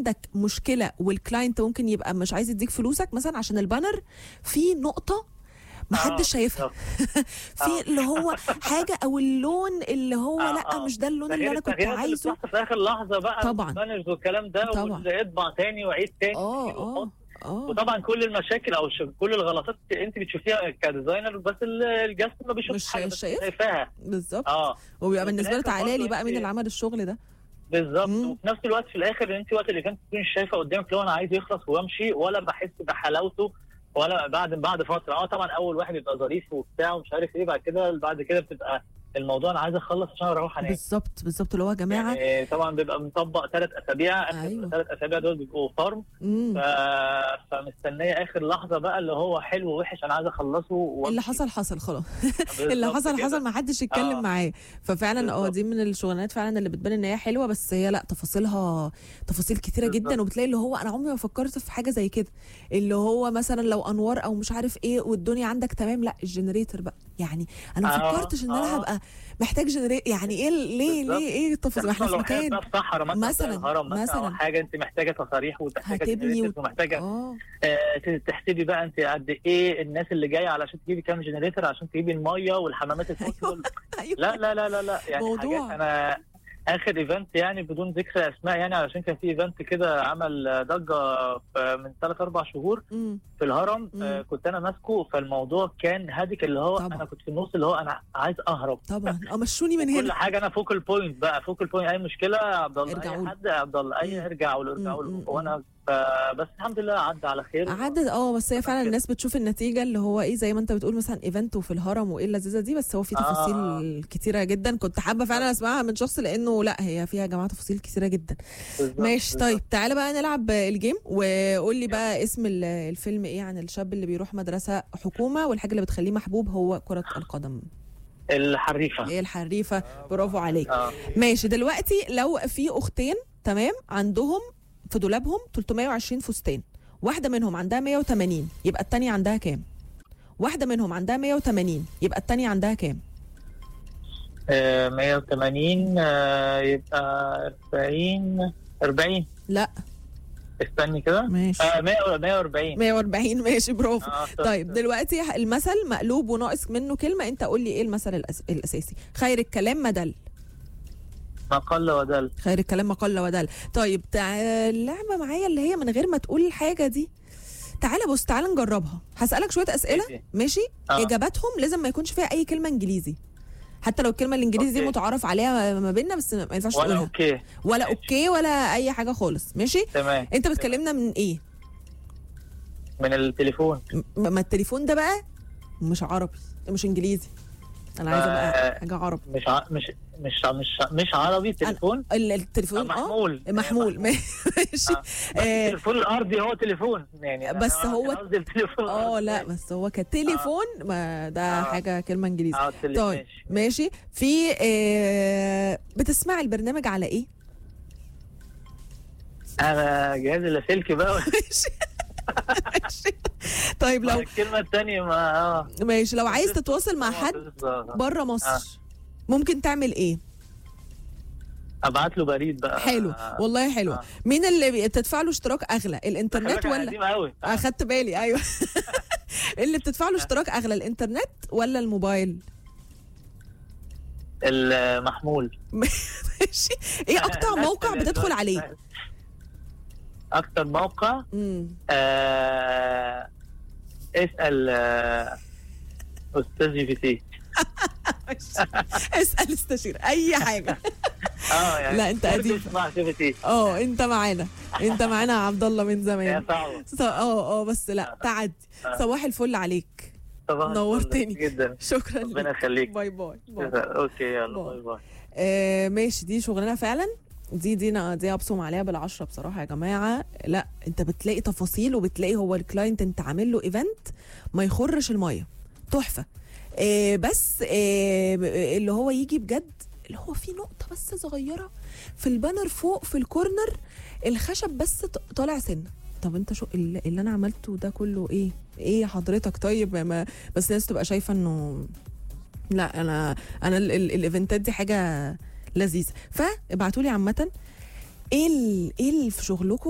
عندك مشكله والكلاينت ممكن يبقى مش عايز يديك فلوسك مثلا عشان البانر في نقطه محدش شايفها في اللي هو حاجه او اللون اللي هو آه، لا آه. مش ده اللون ده اللي غير انا كنت التغييرات اللي عايزه بتحصل في اخر لحظه بقى طبعاً. البانرز والكلام ده طبعاً. واطبع تاني وعيد تاني اه وحط. اه اه وطبعا كل المشاكل او ش- كل الغلطات انت بتشوفيها كديزاينر بس ال- الجاست ما بيشوفش مش حاجه بس شايف. شايفاها بالظبط اه وبيبقى وفي بالنسبه له الآخر تعالى لي برضه بقى مين انت- اللي عمل الشغل ده بالظبط مم. وفي نفس الوقت في الاخر انت وقت الايفنت تكوني شايفه قدامك لو انا عايز يخلص وامشي ولا بحس بحلاوته ولا بعد بعد فتره اه طبعا اول واحد يبقى ظريف وبتاع ومش عارف ايه بعد كده بعد كده بتبقى الموضوع انا عايز اخلص عشان اروح انام بالظبط بالظبط اللي هو يا جماعه يعني طبعا بيبقى مطبق ثلاث اسابيع اخر أيوة. ثلاث اسابيع دول بيبقوا فارم مم. ف... فمستنيه اخر لحظه بقى اللي هو حلو ووحش انا عايز اخلصه وأمشي. اللي حصل حصل خلاص بالظبط اللي حصل كده. حصل ما حدش يتكلم آه. معاه ففعلا اه بالظبط. دي من الشغلانات فعلا اللي بتبان ان هي حلوه بس هي لا تفاصيلها تفاصيل كتيره جدا بالظبط. وبتلاقي اللي هو انا عمري ما فكرت في حاجه زي كده اللي هو مثلا لو انوار او مش عارف ايه والدنيا عندك تمام لا الجنريتور بقى يعني انا ما آه، فكرتش ان انا آه. هبقى محتاج جنريتور يعني ايه ليه بالظبط. ليه ايه التفاصيل ما احنا في لو حاجة مكان بقى في صحراء مثلا مثلاً، مثلا الهرم مثلا, مثلاً. أو حاجه انت محتاجه تصاريح ومحتاجه هتبني جنريتورز ومحتاجه اه آه تحسبي بقى انت قد ايه الناس اللي جايه علشان تجيبي كام جنريتور عشان تجيبي الميه والحمامات الفوتبول ايوه لا لا لا لا لا يعني موضوع. حاجات انا اخر ايفنت يعني بدون ذكر اسماء يعني علشان كان في ايفنت كده عمل ضجه في- من ثلاث اربع شهور مم. في الهرم مم. آه كنت انا ماسكه فالموضوع كان هادك اللي هو طبعا. انا كنت في النص اللي هو انا عايز اهرب طبعا اه مشوني من كل هنا حاجه انا فوكال بوينت بقى فوكال بوينت اي مشكله يا عبد الله ارجعوا اي له. حد يا عبد الله اي مم. ارجعوا له ارجعوا مم، له مم، وانا ف- بس الحمد لله عدى على خير عدد اه بس هي فعلا كده. الناس بتشوف النتيجه اللي هو ايه زي ما انت بتقول مثلا ايفنت وفي الهرم وايه اللذيذه دي بس هو في آه، تفاصيل آه. كتيره جدا كنت حابه فعلا اسمعها من شخص لانه لا هي فيها يا جماعه تفاصيل كتيره جدا بالظبط، ماشي بالظبط. طيب تعالى بقى نلعب الجيم وقول لي بقى اسم ال- الفيلم ايه عن الشاب اللي بيروح مدرسه حكومه والحاجه اللي بتخليه محبوب هو كره القدم الحريفه ايه الحريفه برافو عليك اه ماشي دلوقتي لو في اختين تمام عندهم في دولابهم 320 فستان واحده منهم عندها 180 يبقى التانية عندها كام واحده منهم عندها 180 يبقى التانية عندها كام آه، 180 آه، يبقى 40 40 لا استني كده ماشي آه 100 140 140 ماشي برافو آه، طب- طيب دلوقتي المثل مقلوب وناقص منه كلمه انت قول لي ايه المثل الأس... الاساسي خير الكلام ما دل ما قل ودل خير الكلام ما قل ودل طيب تع... اللعبه معايا اللي هي من غير ما تقول الحاجه دي تعالى بص تعالى نجربها هسألك شوية أسئلة ماشي. ماشي آه. إجاباتهم لازم ما يكونش فيها أي كلمة إنجليزي حتى لو الكلمة الإنجليزي دي أوكي. متعارف عليها ما بيننا بس ما ينفعش ولا تقولها اوكي ولا ماشي. أوكي ولا أي حاجة خالص ماشي تمام أنت بتكلمنا من إيه من التليفون م- ما التليفون ده بقى مش عربي مش إنجليزي أنا عايزة بقى آه. حاجة عربي مش ع... مش مش مش مش عربي تليفون ال- آه، التليفون اه محمول محمول ماشي آه. بس آه. التليفون الارضي هو تليفون يعني أنا- بس أنا هو- كان قصدي التليفون اه الأرضي. لا بس هو كتليفون ما ده آه. حاجة كلمة إنجليزي اه التليفون طيب ماشي ماشي في آه بتسمع البرنامج على ايه؟ انا جهاز اللاسلكي بقى ماشي ماشي. طيب لو الكلمه الثانيه ما اه ماشي لو عايز تتواصل مع حد بالظبط. بره مصر آه. ممكن تعمل ايه؟ ابعت له بريد بقى حلو آه. والله حلو آه. مين اللي بي- تدفع له اشتراك اغلى الانترنت ولا قديم قوي اخدت بالي ايوه اللي بتدفع له اشتراك اغلى الانترنت ولا الموبايل المحمول ماشي ايه اكتر موقع بتدخل عليه اكتر موقع امم آه اسال آه استاذ جي بي تي اسال استشير اي حاجه اه يعني لا، أنت قديم. اسمع جي بي تي اه انت معانا انت معانا يا عبد الله من يا زمان صعبه ص- اه اه بس لا تعدي آه. صباح الفل عليك طبعا نورتني. جدا شكرا ربنا لك يخليك باي باي, باي. اوكي يلا باي. باي باي آه ماشي دي شغلانه فعلا دي دي أنا- دي ابصم عليها بالعشره بصراحه يا جماعه لا انت بتلاقي تفاصيل وبتلاقي هو الكلاينت انت عامل له ايفنت ما يخرش الميه تحفه آه بس آه اللي هو يجي بجد اللي هو في نقطه بس صغيره في البانر فوق في الكورنر الخشب بس ط- طالع سنه طب انت شو اللي, اللي انا عملته ده كله ايه ايه حضرتك طيب ما بس الناس تبقى شايفه انه لا انا انا ال- ال- الايفنتات دي حاجه لذيذه فابعتوا لي عامه ايه ال- ايه اللي في شغلكم